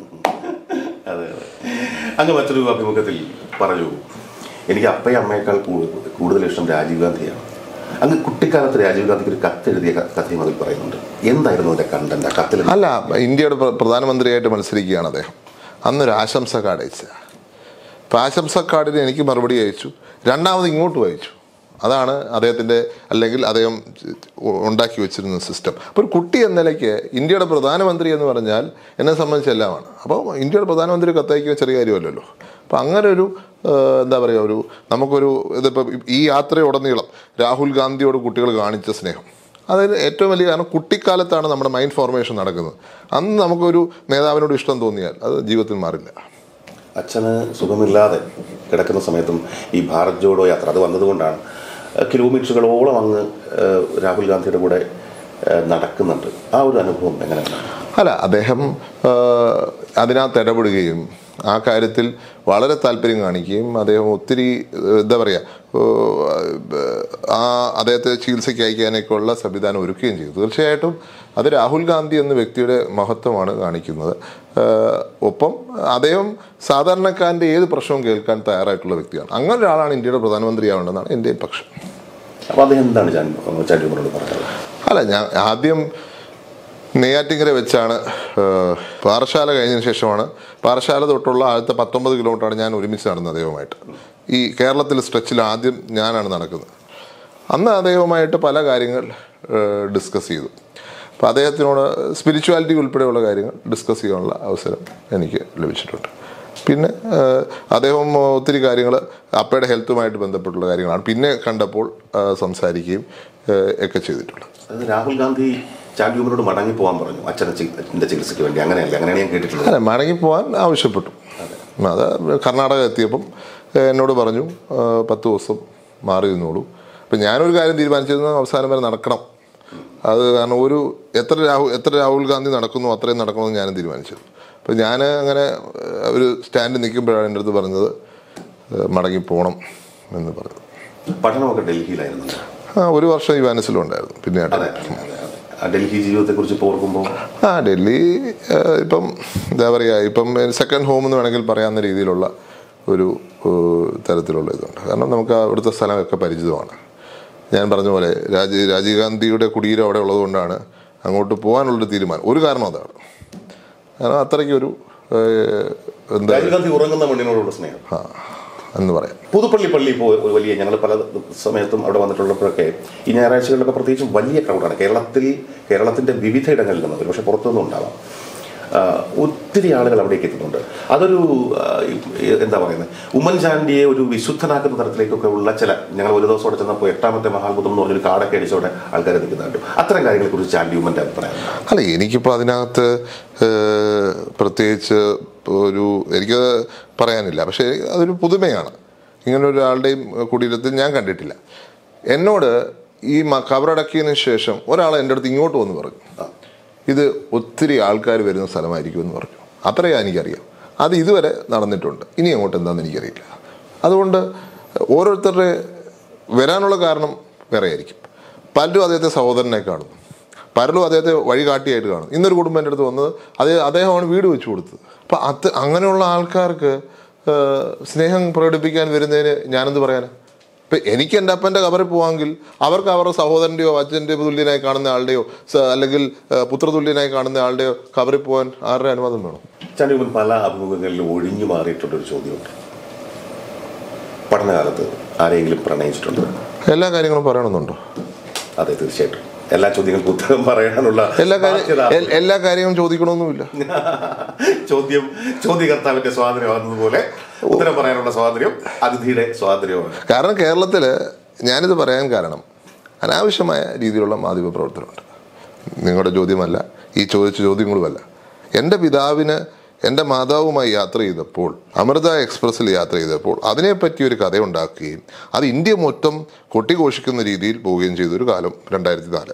അതെ അതെ അങ്ങ് മറ്റൊരു അഭിമുഖത്തിൽ പറഞ്ഞു എനിക്ക് അപ്പയും അമ്മയേക്കാൾ കൂ- കൂടുതൽ ഇഷ്ടം രാജീവ് ഗാന്ധിയാണ് അങ്ങ് കുട്ടിക്കാലത്ത് രാജീവ് ഗാന്ധിക്ക് ഒരു കത്ത് എഴുതിയ ക- കഥയും അതിൽ പറയുന്നുണ്ട് എന്തായിരുന്നു അതിന്റെ കണ്ടന്റ് ആ കത്തിൽ അല്ല ഇന്ത്യയുടെ പ്ര- പ്രധാനമന്ത്രിയായിട്ട് മത്സരിക്കുകയാണ് അദ്ദേഹം അന്നൊരു ആശംസ കാർഡ് അയച്ച അപ്പോൾ ആശംസ കാർഡിന് എനിക്ക് മറുപടി അയച്ചു രണ്ടാമത് ഇങ്ങോട്ട് അയച്ചു അതാണ് അദ്ദേഹത്തിൻ്റെ അല്ലെങ്കിൽ അദ്ദേഹം ഉ- ഉണ്ടാക്കി വെച്ചിരുന്ന സിസ്റ്റം അപ്പോൾ ഒരു കുട്ടി എന്ന നിലയ്ക്ക് ഇന്ത്യയുടെ പ്രധാനമന്ത്രി എന്ന് പറഞ്ഞാൽ എന്നെ സംബന്ധിച്ച് എല്ലാമാണ് അപ്പോൾ ഇന്ത്യയുടെ പ്രധാനമന്ത്രി കത്തയക്കുക ചെറിയ കാര്യമല്ലല്ലോ അപ്പോൾ അങ്ങനെ ഒരു ഏഹ്, എന്താ പറയുക ഒരു നമുക്കൊരു ഇതിപ്പോൾ ഈ യാത്രയുടനീളം രാഹുൽ ഗാന്ധിയോട് കുട്ടികൾ കാണിച്ച സ്നേഹം അതായത് ഏറ്റവും വലിയ കാരണം കുട്ടിക്കാലത്താണ് നമ്മുടെ മൈൻഡ് ഫോർമേഷൻ നടക്കുന്നത് അന്ന് നമുക്കൊരു നേതാവിനോട് ഇഷ്ടം തോന്നിയാൽ അത് ജീവിതത്തിൽ മാറില്ല അച്ഛന് സുഖമില്ലാതെ കിടക്കുന്ന സമയത്തും ഈ ഭാരത് ജോഡോ യാത്ര അത് വന്നതുകൊണ്ടാണ് ഏഹ് കിലോമീറ്ററുകളോളം അങ്ങ് ഏഹ് രാഹുൽ ഗാന്ധിയുടെ കൂടെ ഏഹ് നടക്കുന്നുണ്ട് ആ ഒരു അനുഭവം എങ്ങനെയാണ് അല്ല അദ്ദേഹം ആ, അതിനകത്ത് ഇടപെടുകയും ആ കാര്യത്തിൽ വളരെ താല്പര്യം കാണിക്കുകയും അദ്ദേഹം ഒത്തിരി ഏഹ്, എന്താ പറയുക ആ അദ്ദേഹത്തെ ചികിത്സയ്ക്ക് അയക്കാനൊക്കെയുള്ള സംവിധാനം ഒരുക്കുകയും ചെയ്തു തീർച്ചയായിട്ടും അത് രാഹുൽ ഗാന്ധി എന്ന വ്യക്തിയുടെ മഹത്വമാണ് കാണിക്കുന്നത് ഏഹ്, ഒപ്പം അദ്ദേഹം സാധാരണക്കാരൻ്റെ ഏത് പ്രശ്നവും കേൾക്കാൻ തയ്യാറായിട്ടുള്ള വ്യക്തിയാണ് അങ്ങനെ ഒരാളാണ് ഇന്ത്യയുടെ പ്രധാനമന്ത്രിയാവേണ്ടതെന്നാണ് എൻ്റെ പക്ഷം അപ്പോൾ അദ്ദേഹം എന്താണ് ചാണ്ടി ചാണ്ടി ഉമ്മനോട് പറഞ്ഞത് അല്ല ഞാൻ ആദ്യം നെയ്യാറ്റിങ്കര വെച്ചാണ് ഏഹ്, പാറശാല കഴിഞ്ഞതിന് ശേഷമാണ് പാറശാല തൊട്ടുള്ള ആദ്യത്തെ പത്തൊമ്പത് കിലോമീറ്ററാണ് ഞാൻ ഒരുമിച്ച് നടന്നത് അദ്ദേഹവുമായിട്ട് ഈ കേരളത്തിൽ സ്ട്രെച്ചിൽ ആദ്യം ഞാനാണ് നടക്കുന്നത് അന്ന് അദ്ദേഹവുമായിട്ട് പല കാര്യങ്ങൾ ഡിസ്കസ് ചെയ്തു അപ്പോൾ അദ്ദേഹത്തിനോട് സ്പിരിച്വാലിറ്റി ഉൾപ്പെടെയുള്ള കാര്യങ്ങൾ ഡിസ്കസ് ചെയ്യാനുള്ള അവസരം എനിക്ക് ലഭിച്ചിട്ടുണ്ട് പിന്നെ ഏഹ്, അദ്ദേഹം ഒത്തിരി കാര്യങ്ങൾ അപ്പയുടെ ഹെൽത്തുമായിട്ട് ബന്ധപ്പെട്ടുള്ള കാര്യങ്ങളാണ് പിന്നെ കണ്ടപ്പോൾ ഏഹ്, സംസാരിക്കുകയും ഏഹ്, ഒക്കെ ചെയ്തിട്ടുള്ളത് അത് രാഹുൽ ഗാന്ധി ചാണ്ടി ഉമ്മനോട് മടങ്ങി പോകാൻ പറഞ്ഞു അച്ഛനെ ചികിത്സ ചികിത്സയ്ക്ക് വേണ്ടി അങ്ങനെയല്ല അങ്ങനെയാണ് ഞാൻ കേട്ടിട്ടുള്ളത് അല്ല മടങ്ങിപ്പോവാൻ ആവശ്യപ്പെട്ടു അത് കർണാടക എത്തിയപ്പം ഏഹ്, എന്നോട് പറഞ്ഞു ഏഹ്, പത്ത് ദിവസം മാറി നിന്നോളൂ അപ്പം ഞാനൊരു കാര്യം തീരുമാനിച്ചിരുന്നു അവസാനം വരെ നടക്കണം അത് കാരണം ഒരു എത്ര രാഹുൽ എത്ര രാഹുൽ ഗാന്ധി നടക്കുന്നു അത്രയും നടക്കണമെന്ന് ഞാനും തീരുമാനിച്ചത് അപ്പം ഞാൻ അങ്ങനെ ഏഹ്, ഒരു സ്റ്റാൻഡ് നിൽക്കുമ്പോഴാണ് എൻ്റെ അടുത്ത് പറഞ്ഞത് ഏഹ്, മടങ്ങി പോകണം എന്ന് പറഞ്ഞു പഠനമൊക്കെ ഡൽഹിയിലായിരുന്നു ആ ഒരു വർഷം യുവാനസിലും ഉണ്ടായിരുന്നു പിന്നെ അതെ അതെ അതെ ആ ഡൽഹി ജീവിതത്തെക്കുറിച്ച് ഇപ്പോൾ ഓർക്കുമ്പോൾ ആ ഡൽഹി ഏഹ്, ഇപ്പം എന്താ പറയുക ഇപ്പം സെക്കൻഡ് ഹോം എന്ന് വേണമെങ്കിൽ പറയാവുന്ന രീതിയിലുള്ള ഒരു ഏഹ്, തരത്തിലുള്ള ഇതുണ്ട് കാരണം നമുക്ക് അവിടുത്തെ സ്ഥലമൊക്കെ പരിചിതമാണ് ഞാൻ പറഞ്ഞ പോലെ രാജീവ് രാജീവ് ഗാന്ധിയുടെ കുടീരം അവിടെ ഉള്ളതുകൊണ്ടാണ് അങ്ങോട്ട് പോകാനുള്ളൊരു തീരുമാനം ഒരു കാരണം അതാണ് കാരണം അത്രയ്ക്കൊരു ഏഹ്, എന്താ രാജീവ് ഗാന്ധി ഉറങ്ങുന്ന മണ്ണിനോടുള്ള സ്നേഹം ആ, എന്ന് പറയാം പുതുപ്പള്ളി പള്ളി ഇപ്പോൾ ഒരു വലിയ ഞങ്ങൾ പല സമയത്തും അവിടെ വന്നിട്ടുള്ളപ്പോഴൊക്കെ ഈ ഞായറാഴ്ചകളിലൊക്കെ പ്രത്യേകിച്ചും വലിയ ക്രൗഡാണ് കേരളത്തിൽ കേരളത്തിന്റെ വിവിധ ഇടങ്ങളിൽ നിന്ന് ഒരുപക്ഷെ പുറത്തുനിന്നും ഉണ്ടാവാം ആ, ഒത്തിരി ആളുകൾ അവിടേക്ക് എത്തുന്നുണ്ട് അതൊരു ആ, ഈ- എന്താ പറയുന്നത് ഉമ്മൻചാണ്ടിയെ ഒരു വിശുദ്ധനാക്കുന്ന തരത്തിലേക്കൊക്കെ ഉള്ള ചില ഞങ്ങൾ ഒരു ദിവസം അവിടെ ചെന്നപ്പോൾ എട്ടാമത്തെ മഹാത്ഭുതം എന്ന് പറഞ്ഞൊരു കാടൊക്കെ അടിച്ചവിടെ ആൾക്കാർ നിൽക്കുന്നുണ്ട് അത്തരം കാര്യങ്ങളെ കുറിച്ച് ചാണ്ടി ഉമ്മന്റെ അഭിപ്രായം അല്ല എനിക്കിപ്പോൾ അതിനകത്ത് ഏഹ്, പ്രത്യേകിച്ച് ഒരു എനിക്ക് പറയാനില്ല പക്ഷേ അതൊരു പുതുമയാണ് ഇങ്ങനെ ഒരാളുടെയും കുടീരത്തിൽ ഞാൻ കണ്ടിട്ടില്ല എന്നോട് ഈ മ- കബറടക്കിയതിന് ശേഷം ഒരാൾ എൻ്റെ അടുത്ത് ഇങ്ങോട്ട് വന്ന് പറഞ്ഞു ഇത് ഒത്തിരി ആൾക്കാർ വരുന്ന സ്ഥലമായിരിക്കും എന്ന് പറഞ്ഞു അത്രയും എനിക്കറിയാം അത് ഇതുവരെ നടന്നിട്ടുണ്ട് ഇനി അങ്ങോട്ട് എന്താണെന്ന് എനിക്കറിയില്ല അതുകൊണ്ട് ഓരോരുത്തരുടെ വരാനുള്ള കാരണം വേറെ ആയിരിക്കും പലരും അദ്ദേഹത്തെ സഹോദരനെ കാണുന്നു പലരും അദ്ദേഹത്തെ വഴികാട്ടിയായിട്ട് കാണും ഇന്നൊരു കുടുംബം എൻ്റെ അടുത്ത് വന്നത് അതേ അദ്ദേഹമാണ് വീട് വെച്ച് കൊടുത്തത് അപ്പം അത് അങ്ങനെയുള്ള ആൾക്കാർക്ക് ഏഹ്, സ്നേഹം പ്രകടിപ്പിക്കാൻ വരുന്നതിന് ഞാനെന്ത് പറയാനാ ഇപ്പം എനിക്ക് എൻ്റെ അപ്പൻ്റെ കബറിൽ പോവാമെങ്കിൽ അവർക്ക് അവരുടെ സഹോദരൻ്റെയോ അച്ഛൻ്റെയോ തുല്യനായി കാണുന്ന ആളുടെയോ സ- അല്ലെങ്കിൽ ഏഹ്, പുത്രതുല്യനായി കാണുന്ന ആളുടെയോ കബറിൽ പോകാൻ ആരുടെ അനുവാദം വേണം ചാണ്ടി ഉമ്മൻ പല അഭിമുഖങ്ങളിലും ഒഴിഞ്ഞു മാറിയിട്ടുള്ളൊരു ചോദ്യമുണ്ട് പഠനകാലത്ത് ആരെങ്കിലും പ്രണയിച്ചിട്ടുണ്ട് എല്ലാ കാര്യങ്ങളും പറയണമെന്നുണ്ടോ അതെ തീർച്ചയായിട്ടും എല്ലാ ചോദ്യങ്ങൾക്കും ഉത്തരം പറയാനുള്ള എല്ലാ കാര്യം ബാധ്യത എൽ- എല്ലാ കാര്യങ്ങളും ചോദിക്കണമെന്നുമില്ല ചോദ്യം ചോദ്യകർത്താവിന്റെ സ്വാതന്ത്ര്യമാകുന്നതുപോലെ ഉത്തരം പറയാനുള്ള സ്വാതന്ത്ര്യം അതിഥിയുടെ സ്വാതന്ത്ര്യമാണ് കാരണം കേരളത്തിൽ ഞാനിത് പറയാൻ കാരണം അനാവശ്യമായ രീതിയിലുള്ള മാധ്യമ പ്രവർത്തനമുണ്ട് നിങ്ങളുടെ ചോദ്യമല്ല ഈ ചോദിച്ച ചോദ്യങ്ങളുമല്ല എൻ്റെ പിതാവിന് എൻ്റെ മാതാവുമായി യാത്ര ചെയ്തപ്പോൾ അമൃത എക്സ്പ്രസ്സിൽ യാത്ര ചെയ്തപ്പോൾ അതിനെപ്പറ്റി ഒരു കഥ ഉണ്ടാക്കുകയും അത് ഇന്ത്യ മൊത്തം കൊട്ടിഘോഷിക്കുന്ന രീതിയിൽ പോവുകയും ചെയ്തൊരു കാലം രണ്ടായിരത്തി നാല്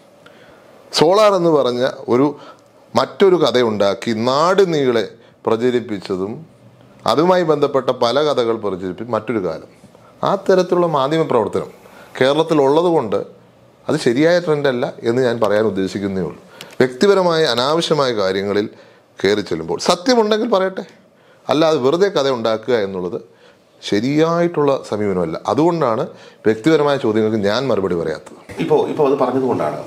സോളാർ എന്ന് പറഞ്ഞ ഒരു മറ്റൊരു കഥയുണ്ടാക്കി നാട് നീളെ പ്രചരിപ്പിച്ചതും അതുമായി ബന്ധപ്പെട്ട പല കഥകൾ പ്രചരിപ്പിച്ച് മറ്റൊരു കാലം ആ തരത്തിലുള്ള മാധ്യമ പ്രവർത്തനം കേരളത്തിലുള്ളത് കൊണ്ട് അത് ശരിയായ ട്രെൻഡല്ല എന്ന് ഞാൻ പറയാൻ ഉദ്ദേശിക്കുന്നേ ഉള്ളൂ വ്യക്തിപരമായ അനാവശ്യമായ കാര്യങ്ങളിൽ കയറി ചെല്ലുമ്പോൾ സത്യമുണ്ടെങ്കിൽ പറയട്ടെ അല്ലാതെ വെറുതെ കഥ ഉണ്ടാക്കുക എന്നുള്ളത് ശരിയായിട്ടുള്ള സമീപനമല്ല അതുകൊണ്ടാണ് വ്യക്തിപരമായ ചോദ്യങ്ങൾക്ക് ഞാൻ മറുപടി പറയാത്തത് ഇപ്പോൾ ഇപ്പോൾ അത് പറഞ്ഞതുകൊണ്ടാണ്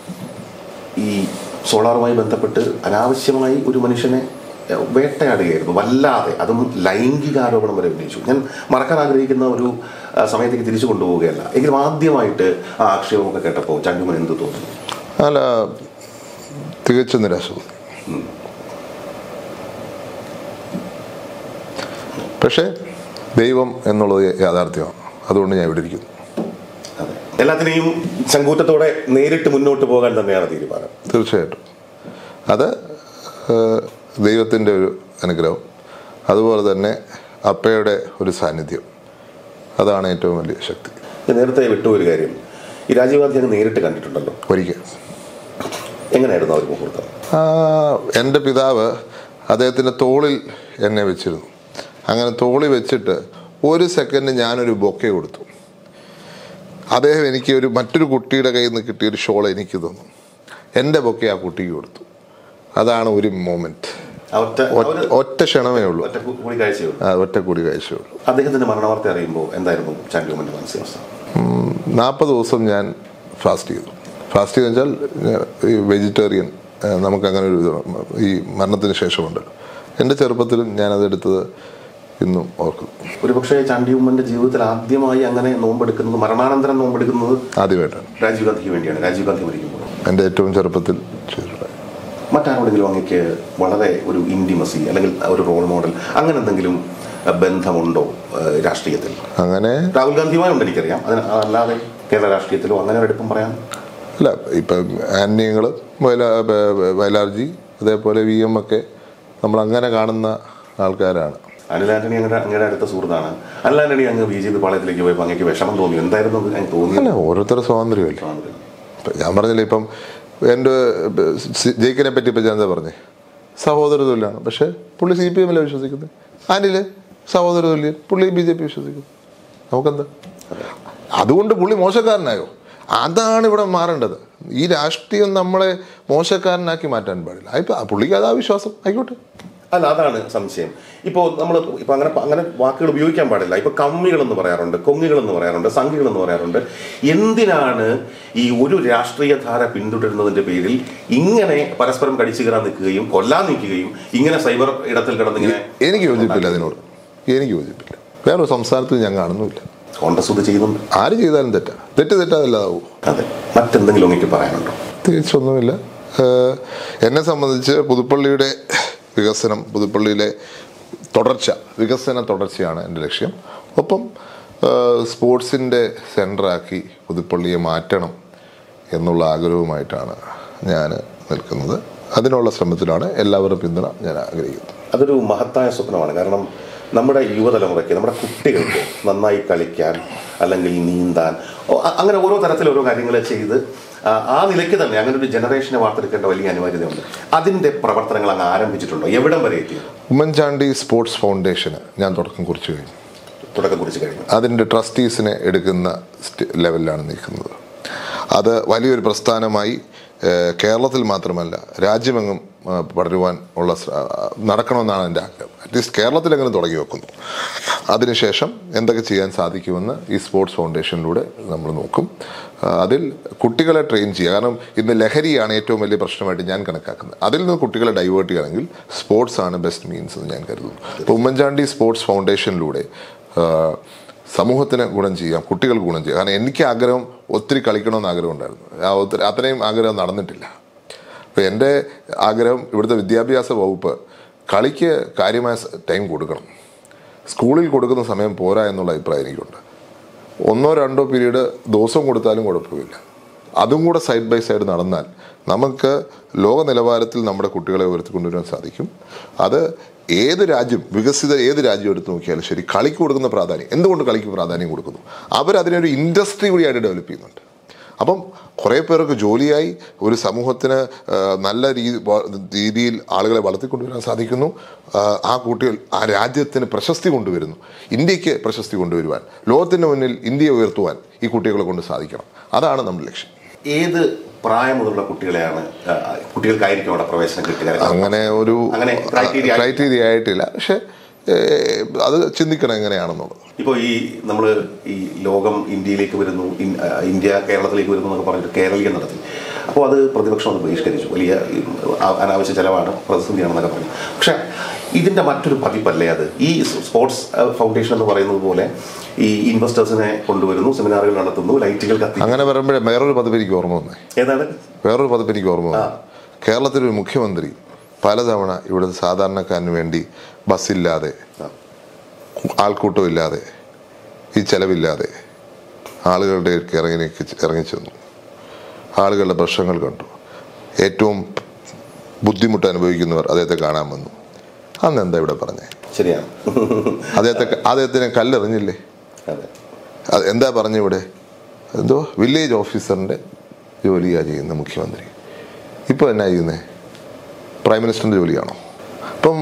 ഈ സോളാറുമായി ബന്ധപ്പെട്ട് അനാവശ്യമായി ഒരു മനുഷ്യനെ എഹ്, വേട്ടയാടുകയായിരുന്നു വല്ലാതെ അതും ലൈംഗികാരോപണം വരെ ഉന്നയിച്ചു ഞാൻ മറക്കാൻ ആഗ്രഹിക്കുന്ന ഒരു ആ, സമയത്തേക്ക് തിരിച്ചു കൊണ്ടുപോവുകയല്ല എങ്കിലും ആദ്യമായിട്ട് ആ ആക്ഷേപമൊക്കെ കേട്ടപ്പോൾ ചണ്ടുമൻ എന്ത് തോന്നുന്നു അല്ല തികച്ചും നിരാശ തോന്നി പക്ഷേ ദൈവം എന്നുള്ളത് യാഥാർത്ഥ്യമാണ് അതുകൊണ്ട് ഞാൻ ഇവിടെ ഇരിക്കുന്നു അതെ എല്ലാത്തിനെയും ചങ്കൂറ്റത്തോടെ നേരിട്ട് മുന്നോട്ട് പോകാൻ തന്നെയാണ് തീരുമാനം തീർച്ചയായിട്ടും അത് ദൈവത്തിൻ്റെ ഒരു അനുഗ്രഹം അതുപോലെ തന്നെ അപ്പയുടെ ഒരു സാന്നിധ്യം അതാണ് ഏറ്റവും വലിയ ശക്തി ഞാൻ നേരത്തെ വിട്ടു ഒരു കാര്യം ഈ രാജീവ് ഗാന്ധി അങ്ങ് നേരിട്ട് കണ്ടിട്ടുണ്ടല്ലോ ഒരിക്കൽ എങ്ങനെയായിരുന്നു ആ ഒരു മുഹൂർത്തം ആ, എൻ്റെ പിതാവ് അദ്ദേഹത്തിൻ്റെ തോളിൽ എന്നെ വെച്ചിരുന്നു അങ്ങനെ തോളിൽ വെച്ചിട്ട് ഒരു സെക്കൻഡ് ഞാനൊരു ബൊക്കെ കൊടുത്തു അദ്ദേഹം എനിക്ക് ഒരു മറ്റൊരു കുട്ടിയുടെ കയ്യിൽ നിന്ന് കിട്ടിയ ഒരു ഷോൾ എനിക്ക് തന്നു എൻ്റെ ബൊക്കെ ആ കുട്ടിക്ക് കൊടുത്തു അതാണ് ഒരു മൊമെന്റ് ആ ഒറ്റ ആ ഒരു ഒറ്റ ക്ഷണമേ ഉള്ളൂ ഒറ്റ കൂ- കൂടിക്കാഴ്ചയുള്ളൂ ആ ഒറ്റ കൂടി കാഴ്ചയുള്ളൂ അദ്ദേഹത്തിന്റെ മരണവാർത്ത അറിയുമ്പോൾ എന്തായിരുന്നു ചാണ്ടിയുമ്മന്റെ മാനസികാവസ്ഥ നാൽപ്പത് ദിവസം ഞാൻ ഫാസ്റ്റ് ചെയ്തു ഫാസ്റ്റ് ചെയ്തെന്ന് വെച്ചാൽ ഞാൻ ഈ വെജിറ്റേറിയൻ ഏഹ്, നമുക്ക് അങ്ങനെ ഒരു ഇത് ഈ മരണത്തിന് ശേഷമുണ്ടല്ലോ എൻ്റെ ചെറുപ്പത്തിലും ഞാനതെടുത്തത് ഇന്നും ഓർക്കുന്നു ഒരുപക്ഷെ ചാണ്ടിയുമ്മന്റെ ജീവിതത്തിൽ ആദ്യമായി അങ്ങനെ നോമ്പെടുക്കുന്നത് മരണാനന്തരം നോമ്പെടുക്കുന്നത് ആദ്യമായിട്ടാണ് രാജീവ് ഗാന്ധിക്ക് വേണ്ടിയാണ് രാജീവ് ഗാന്ധി മരിക്കുമ്പോൾ എൻ്റെ ഏറ്റവും ചെറുപ്പത്തിൽ ചെയ്തിട്ടുള്ളത് മറ്റാരോടെങ്കിലും അങ്ങക്ക് വളരെ ഒരു ഇന്റിമസി അല്ലെങ്കിൽ ഒരു റോൾ മോഡൽ അങ്ങനെ എന്തെങ്കിലും അഹ്, ബന്ധമുണ്ടോ അഹ്, രാഷ്ട്രീയത്തിൽ അങ്ങനെ രാഹുൽ ഗാന്ധിയുമായുണ്ട് എനിക്കറിയാം അതിന് അതല്ലാതെ കേരള രാഷ്ട്രീയത്തിലോ അങ്ങനെ ഒരു അടുപ്പം പറയാം അല്ല ഇപ്പം ആന്റിയങ്ങൾ വയലാ ബ- വയലാർജി അതേപോലെ വി എം ഒക്കെ നമ്മൾ അങ്ങനെ കാണുന്ന ആൾക്കാരാണ് അനിൽ ആന്റണി അങ്ങയുടെ അങ്ങയുടെ അടുത്ത സുഹൃത്താണ് അനിൽ ആന്റണി അങ്ങ് ബി ജെ പി പാളയത്തിലേക്ക് പോയപ്പോൾ അങ്ങക്ക് വിഷമം തോന്നി എന്തായിരുന്നു അത് അങ്ങ് തോന്നിയത് അല്ല ഓരോരുത്തരുടെ സ്വാതന്ത്ര്യമല്ലേ ഇപ്പം ഞാൻ പറഞ്ഞില്ല ഇപ്പം എൻ്റെ ജയിക്കിനെ പറ്റി ഇപ്പം ഞാൻ എന്താ പറഞ്ഞേ സഹോദര തുല്യമാണ് പക്ഷേ പുള്ളി സി പി എമ്മിലെ വിശ്വസിക്കുന്നത് അനിൽ സഹോദര തുല്യൻ പുള്ളി ബി ജെ പി വിശ്വസിക്കുന്നു നമുക്കെന്താ അതുകൊണ്ട് പുള്ളി മോശക്കാരനായോ അതാണ് ഇവിടെ മാറേണ്ടത് ഈ രാഷ്ട്രീയം നമ്മളെ മോശക്കാരനാക്കി മാറ്റാൻ പാടില്ല ഇപ്പം പുള്ളിക്ക് അതാ വിശ്വാസം ആയിക്കോട്ടെ അല്ല അതാണ് സംശയം ഇപ്പോൾ നമ്മൾ ഇപ്പൊ അങ്ങനെ അങ്ങനെ വാക്കുകൾ ഉപയോഗിക്കാൻ പാടില്ല ഇപ്പൊ കമ്മികൾ എന്ന് പറയാറുണ്ട് കൊങ്ങികൾ എന്ന് പറയാറുണ്ട് സംഘികൾ എന്ന് പറയാറുണ്ട് എന്തിനാണ് ഈ ഒരു രാഷ്ട്രീയ ധാര പിന്തുടരുന്നതിന്റെ പേരിൽ ഇങ്ങനെ പരസ്പരം കടിച്ചു കയറാൻ നിൽക്കുകയും കൊല്ലാൻ നിൽക്കുകയും ഇങ്ങനെ സൈബർ ഇടത്തിൽ കിടന്നിങ്ങനെ എനിക്ക് യോജിപ്പില്ല അതിനോട് എനിക്ക് യോജിപ്പില്ല വേറൊരു സംസ്ഥാനത്ത് ഞാൻ കാണുന്നുമില്ല കോൺഗ്രസ് ഇത് ചെയ്യുന്നുണ്ട് ആര് ചെയ്താലും തെറ്റാ തെറ്റ് തെറ്റാതല്ലാതാവും അതെ മറ്റെന്തെങ്കിലും എനിക്ക് പറയാനുണ്ടോ തിരിച്ചൊന്നുമില്ല ഏഹ് എന്നെ സംബന്ധിച്ച് പുതുപ്പള്ളിയുടെ വികസനം പുതുപ്പള്ളിയിലെ തുടർച്ച വികസന തുടർച്ചയാണ് എൻ്റെ ലക്ഷ്യം ഒപ്പം ഏഹ് സ്പോർട്സിൻ്റെ സെൻറ്ററാക്കി പുതുപ്പള്ളിയെ മാറ്റണം എന്നുള്ള ആഗ്രഹവുമായിട്ടാണ് ഞാൻ നിൽക്കുന്നത് അതിനുള്ള ശ്രമത്തിലാണ് എല്ലാവരും പിന്തുണ ഞാൻ ആഗ്രഹിക്കുന്നത് അതൊരു മഹത്തായ സ്വപ്നമാണ് കാരണം നമ്മുടെ യുവതലമുറയ്ക്ക് നമ്മുടെ കുട്ടികൾക്ക് നന്നായി കളിക്കാൻ അല്ലെങ്കിൽ നീന്താൻ ഓ, അ- അങ്ങനെ ഓരോ തരത്തിൽ ഓരോ കാര്യങ്ങൾ ചെയ്ത് ആ, ആ നിലയ്ക്ക് തന്നെ അങ്ങനെ ഒരു ജനറേഷനെ വാർത്തെടുക്കേണ്ട വലിയ അനിവാര്യതയുണ്ട് അതിന്റെ പ്രവർത്തനങ്ങൾ അങ്ങ് ആരംഭിച്ചിട്ടുണ്ടോ എവിടം വരെ എത്തി ഉമ്മൻചാണ്ടി സ്പോർട്സ് ഫൗണ്ടേഷന് ഞാൻ തുടക്കം കുറിച്ചു കഴിഞ്ഞു തുടക്കം കുറിച്ച് കഴിഞ്ഞു അതിൻ്റെ ട്രസ്റ്റീസിനെ എടുക്കുന്ന സ്റ്റ് ലെവലിലാണ് നിൽക്കുന്നത് അത് വലിയൊരു പ്രസ്ഥാനമായി ഏഹ്, കേരളത്തിൽ മാത്രമല്ല രാജ്യമെങ്ങും ആ, പടരുവാൻ ഉള്ള ശ്ര- ആ, നടക്കണമെന്നാണ് എൻ്റെ ആഗ്രഹം അറ്റ്ലീസ്റ്റ് കേരളത്തിലെങ്ങനെ തുടങ്ങി വെക്കുന്നു അതിനുശേഷം എന്തൊക്കെ ചെയ്യാൻ സാധിക്കുമെന്ന് ഈ സ്പോർട്സ് ഫൗണ്ടേഷനിലൂടെ നമ്മൾ നോക്കും ആ, അതിൽ കുട്ടികളെ ട്രെയിൻ ചെയ്യുക കാരണം ഇന്ന് ലഹരിയാണ് ഏറ്റവും വലിയ പ്രശ്നമായിട്ട് ഞാൻ കണക്കാക്കുന്നത് അതിൽ നിന്ന് കുട്ടികളെ ഡൈവേർട്ട് ചെയ്യുകയാണെങ്കിൽ സ്പോർട്സ് ആണ് ബെസ്റ്റ് മീൻസ് എന്ന് ഞാൻ കരുതുന്നു അപ്പോൾ ഉമ്മൻചാണ്ടി സ്പോർട്സ് ഫൗണ്ടേഷനിലൂടെ ആ, സമൂഹത്തിന് ഗുണം ചെയ്യാം കുട്ടികൾക്ക് ഗുണം ചെയ്യാം കാരണം എനിക്ക് ആഗ്രഹം ഒത്തിരി കളിക്കണമെന്ന് ആഗ്രഹം ഉണ്ടായിരുന്നു ആ ഒത്തിരി അത്രയും ആഗ്രഹം നടന്നിട്ടില്ല അപ്പോൾ എൻ്റെ ആഗ്രഹം ഇവിടുത്തെ വിദ്യാഭ്യാസ വകുപ്പ് കളിക്ക് കാര്യമായ സ- ടൈം കൊടുക്കണം സ്കൂളിൽ കൊടുക്കുന്ന സമയം പോരാ എന്നുള്ള അഭിപ്രായം എനിക്കുണ്ട് ഒന്നോ രണ്ടോ പീരീഡ് ദിവസവും കൊടുത്താലും കുഴപ്പമില്ല അതും കൂടെ സൈഡ് ബൈ സൈഡ് നടന്നാൽ നമുക്ക് ലോക നിലവാരത്തിൽ നമ്മുടെ കുട്ടികളെ ഉയർത്തിക്കൊണ്ടുവരാൻ സാധിക്കും അത് ഏത് രാജ്യം വികസിത ഏത് രാജ്യം എടുത്ത് നോക്കിയാലും ശരി കളിക്ക് കൊടുക്കുന്ന പ്രാധാന്യം എന്തുകൊണ്ട് കളിക്ക് പ്രാധാന്യം കൊടുക്കുന്നു അവരതിനൊരു ഇൻഡസ്ട്രി കൂടിയായിട്ട് ഡെവലപ്പ് ചെയ്യുന്നുണ്ട് അപ്പം കുറേ പേർക്ക് ജോലിയായി ഒരു സമൂഹത്തിന് ആ, നല്ല രീതി വ- രീതിയിൽ ആളുകളെ വളർത്തിക്കൊണ്ടുവരാൻ സാധിക്കുന്നു ആ, ആ കുട്ടികൾ ആ രാജ്യത്തിന് പ്രശസ്തി കൊണ്ടുവരുന്നു ഇന്ത്യക്ക് പ്രശസ്തി കൊണ്ടുവരുവാൻ ലോകത്തിന് മുന്നിൽ ഇന്ത്യയെ ഉയർത്തുവാൻ ഈ കുട്ടികളെ കൊണ്ട് സാധിക്കണം അതാണ് നമ്മുടെ ലക്ഷ്യം ഏത് പ്രായം മുതലുള്ള കുട്ടികളെയാണ് ആ, കുട്ടികൾക്കായിരിക്കും അവിടെ പ്രവേശനം കിട്ടുക അങ്ങനെ ഒരു അങ്ങനെ criteria- ക്രൈറ്റീരിയ ആയിട്ടില്ല പക്ഷെ ഏ, അത് ചിന്തിക്കണം എങ്ങനെയാണെന്നുള്ളത് ഇപ്പോൾ ഈ നമ്മൾ ഈ ലോകം ഇന്ത്യയിലേക്ക് വരുന്നു ഇൻ- ആ, ഇന്ത്യ കേരളത്തിലേക്ക് വരുന്നു എന്നൊക്കെ പറഞ്ഞിട്ട് കേരളീയം നടത്തി അപ്പോൾ അത് പ്രതിപക്ഷം അത് ബഹിഷ്കരിച്ചു വലിയ ഈ, ആ- അനാവശ്യ ചെലവാണ് പ്രതിസന്ധിയാണെന്നൊക്കെ പറഞ്ഞു പക്ഷെ ഇതിന്റെ മറ്റൊരു പതിപ്പല്ലേ അത് ഈ സ്പോർട്സ് ഫൗണ്ടേഷൻ എന്ന് പറയുന്നത് പോലെ ഈ ഇൻവെസ്റ്റേഴ്സിനെ കൊണ്ടുവരുന്നു സെമിനാറുകൾ നടത്തുന്നു ലൈറ്റുകൾ കത്തി അങ്ങനെ വരുമ്പോഴേ വേറൊരു പതിപ്പ് എനിക്ക് ഓർമ്മ വന്നേ ഏതാണ് വേറൊരു പതിപ്പ് എനിക്ക് ഓർമ്മ വന്നു കേരളത്തിലൊരു മുഖ്യമന്ത്രി പലതവണ ഇവിടുത്തെ സാധാരണക്കാരന് വേണ്ടി ബസ്സില്ലാതെ ആ. ആൾക്കൂട്ടം ഇല്ലാതെ ഈ ചെലവില്ലാതെ ആളുകളുടെ അടുക്കൽ ഇറങ്ങി ഇറങ്ങിച്ചെന്നു ആളുകളുടെ പ്രശ്നങ്ങൾ കണ്ടു ഏറ്റവും ബുദ്ധിമുട്ട് അനുഭവിക്കുന്നവർ അദ്ദേഹത്തെ കാണാൻ വന്നു അന്ന് എന്താ ഇവിടെ പറഞ്ഞേ ശരിയാണ് അദ്ദേഹത്തെ അദ്ദേഹത്തിനെ കല്ലെറിഞ്ഞില്ലേ അതെ അത് എന്താ പറഞ്ഞു ഇവിടെ എന്തോ വില്ലേജ് ഓഫീസറിൻ്റെ ജോലിയാണ് ചെയ്യുന്ന മുഖ്യമന്ത്രി ഇപ്പോൾ എന്നാ ചെയ്യുന്നത് പ്രൈം മിനിസ്റ്ററിൻ്റെ ജോലിയാണോ അപ്പം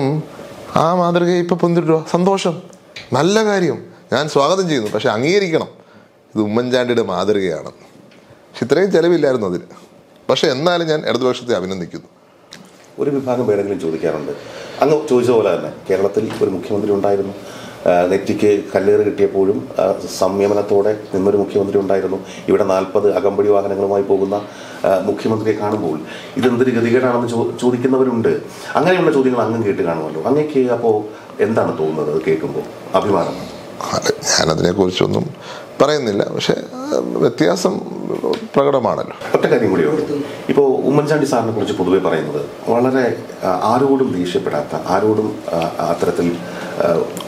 ആ മാതൃകയെ ഇപ്പം പൊന്തിട്ടുക സന്തോഷം നല്ല കാര്യം ഞാൻ സ്വാഗതം ചെയ്യുന്നു പക്ഷെ അംഗീകരിക്കണം ഇത് ഉമ്മൻചാണ്ടിയുടെ മാതൃകയാണ് പക്ഷെ ഇത്രയും ചെലവില്ലായിരുന്നു അതിന് പക്ഷെ എന്നാലും ഞാൻ ഇടതുപക്ഷത്തെ അഭിനന്ദിക്കുന്നു ഒരു വിഭാഗം പേരെങ്കിലും ചോദിക്കാറുണ്ട് അങ്ങ് ചോദിച്ച പോലെ തന്നെ കേരളത്തിൽ ഒരു മുഖ്യമന്ത്രി ഉണ്ടായിരുന്നു ആ, നെറ്റിക്ക് കല്ലേറ് കിട്ടിയപ്പോഴും ആ, സംയമനത്തോടെ നിന്നൊരു മുഖ്യമന്ത്രി ഉണ്ടായിരുന്നു ഇവിടെ നാൽപ്പത് അകമ്പടി വാഹനങ്ങളുമായി പോകുന്ന ആ, മുഖ്യമന്ത്രിയെ കാണുമ്പോൾ ഇതെന്തൊരു ഗതികേടാണെന്ന് ചോ ചോദിക്കുന്നവരുണ്ട് അങ്ങനെയുള്ള ചോദ്യങ്ങൾ അങ്ങും കേട്ട് കാണുമല്ലോ അങ്ങേക്ക് അപ്പോൾ എന്താണ് തോന്നുന്നത് അത് കേൾക്കുമ്പോൾ അഭിമാനം അല്ല, ഞാനതിനെക്കുറിച്ചൊന്നും പറയുന്നില്ല പക്ഷെ ആ, വ്യത്യാസം പ്രകടമാണല്ലോ ഒറ്റ കാര്യം കൂടിയുണ്ട് ഇപ്പോൾ ഉമ്മൻചാണ്ടി സാറിനെ കുറിച്ച് പൊതുവെ പറയുന്നത് വളരെ ആ, ആരോടും ദേഷ്യപ്പെടാത്ത ആരോടും ആ, അത്തരത്തിൽ ആ,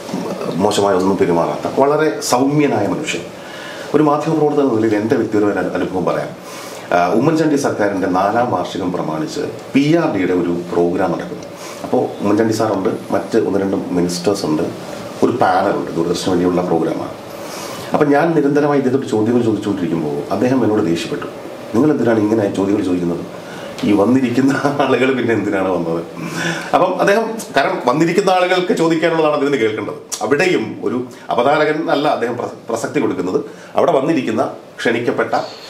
മോശമായ ഒന്നും പെരുമാറാത്ത വളരെ സൗമ്യനായ മനുഷ്യൻ ഒരു മാധ്യമപ്രവർത്തക എന്ന നിലയിൽ എൻ്റെ വ്യക്തിപരമായ അനു- അനുഭവം പറയാം ആ, ഉമ്മൻചാണ്ടി സർക്കാരിൻ്റെ നാലാം വാർഷികം പ്രമാണിച്ച് പി ആർ ഡിയുടെ ഒരു പ്രോഗ്രാം നടക്കുന്നു അപ്പോൾ ഉമ്മൻചാണ്ടി സാറുണ്ട് മറ്റ് ഒന്ന് രണ്ട് മിനിസ്റ്റേഴ്സ് ഉണ്ട് ഒരു പാനലുണ്ട് ദൂരദർശന് വേണ്ടിയുള്ള പ്രോഗ്രാമാണ് അപ്പം ഞാൻ നിരന്തരമായി ഇദ്ദേഹത്തോട് ചോദ്യങ്ങൾ ചോദിച്ചുകൊണ്ടിരിക്കുമ്പോൾ അദ്ദേഹം എന്നോട് ദേഷ്യപ്പെട്ടു നിങ്ങൾ എന്തിനാണ് ഇങ്ങനെ ചോദ്യങ്ങൾ ചോദിക്കുന്നത് ഈ വന്നിരിക്കുന്ന ആളുകൾ പിന്നെ എന്തിനാണ് വന്നത് അപ്പം അദ്ദേഹം കാരണം വന്നിരിക്കുന്ന ആളുകൾക്ക് ചോദിക്കാനുള്ളതാണ് അദ്ദേഹത്തിന് കേൾക്കേണ്ടത് അവിടെയും ഒരു അവതാരകൻ അല്ല അദ്ദേഹം പ്രസ- പ്രസക്തി കൊടുക്കുന്നത് അവിടെ വന്നിരിക്കുന്ന ക്ഷണിക്കപ്പെട്ട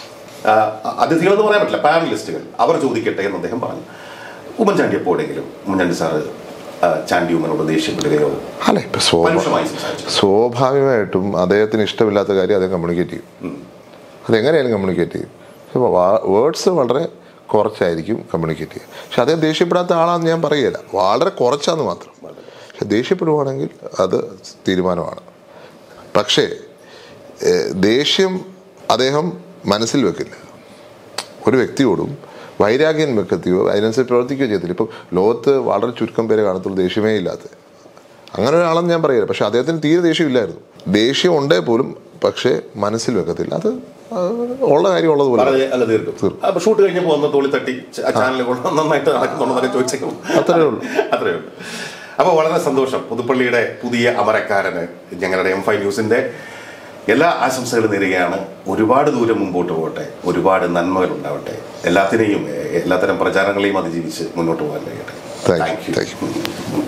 ആ, അതിഥികൾ എന്ന് പറയാൻ പറ്റില്ല പാനലിസ്റ്റുകൾ അവർ ചോദിക്കട്ടെ എന്ന് അദ്ദേഹം പറഞ്ഞു ഉമ്മൻചാണ്ടി എപ്പോഴെങ്കിലും ഉമ്മൻചാണ്ടി സാറ് ആ, ചാണ്ടി ഉമ്മനോട് ദേഷ്യപ്പെടുകയോ അല്ല ഇപ്പൊ സ്വാഭാ പരുഷമായി സംസാരിച്ചു സ്വാഭാവികമായിട്ടും അദ്ദേഹത്തിന് ഇഷ്ടമില്ലാത്ത കാര്യം അദ്ദേഹം കമ്മ്യൂണിക്കേറ്റ് ചെയ്യും അതെങ്ങനെയായാലും കമ്മ്യൂണിക്കേറ്റ് ചെയ്യും വേർഡ്സ് വളരെ കുറച്ചായിരിക്കും കമ്മ്യൂണിക്കേറ്റ് ചെയ്യുക പക്ഷെ അദ്ദേഹം ദേഷ്യപ്പെടാത്ത ആളാണെന്ന് ഞാൻ പറയുകയില്ല വളരെ കുറച്ചാന്ന് മാത്രം പക്ഷെ ദേഷ്യപ്പെടുവാണെങ്കിൽ അത് തീരുമാനമാണ് പക്ഷേ ഏഹ്, ദേഷ്യം അദ്ദേഹം മനസ്സിൽ വെക്കില്ല ഒരു വ്യക്തിയോടും വൈരാഗ്യം വെക്കത്തിയോ അതിനനുസരിച്ച് പ്രവർത്തിക്കുകയോ ചെയ്യത്തില്ല ഇപ്പം ലോകത്ത് വളരെ ചുരുക്കം പേരെ കാണത്തുള്ളൂ ദേഷ്യമേ ഇല്ലാത്ത അങ്ങനെ ഒരാളെന്ന് ഞാൻ പറയില്ല പക്ഷെ അദ്ദേഹത്തിന് തീരെ ദേഷ്യമില്ലായിരുന്നു ദേഷ്യം ഉണ്ടേ പോലും പക്ഷേ മനസ്സിൽ വെക്കത്തില്ല അത് ആ, ഉള്ള കാര്യം ഉള്ളതുപോലെ പറഞ്ഞ് അങ്ങ് തീർക്കും അപ്പൊ ഷൂട്ട് കഴിഞ്ഞപ്പോ ഒന്ന് തോളി തട്ടി ച- ചാനൽ കൊണ്ട് നന്നായിട്ട് നടക്കുന്നുണ്ടെന്നൊക്കെ ചോദിച്ചേക്കും അത്രേ ഉള്ളൂ. അത്രേ ഉള്ളൂ അപ്പൊ വളരെ സന്തോഷം പുതുപ്പള്ളിയുടെ പുതിയ അമരക്കാരന് ഞങ്ങളുടെ എം ഫൈവ് ന്യൂസിന്റെ എല്ലാ ആശംസകളും നേരുകയാണ് ഒരുപാട് ദൂരം മുമ്പോട്ട് പോകട്ടെ ഒരുപാട് നന്മകൾ ഉണ്ടാവട്ടെ എല്ലാത്തിനെയും എ- എല്ലാത്തരം പ്രചാരങ്ങളെയും അതിജീവിച്ച് മുന്നോട്ട് പോകാൻ കഴിയട്ടെ Thank you. Thank you.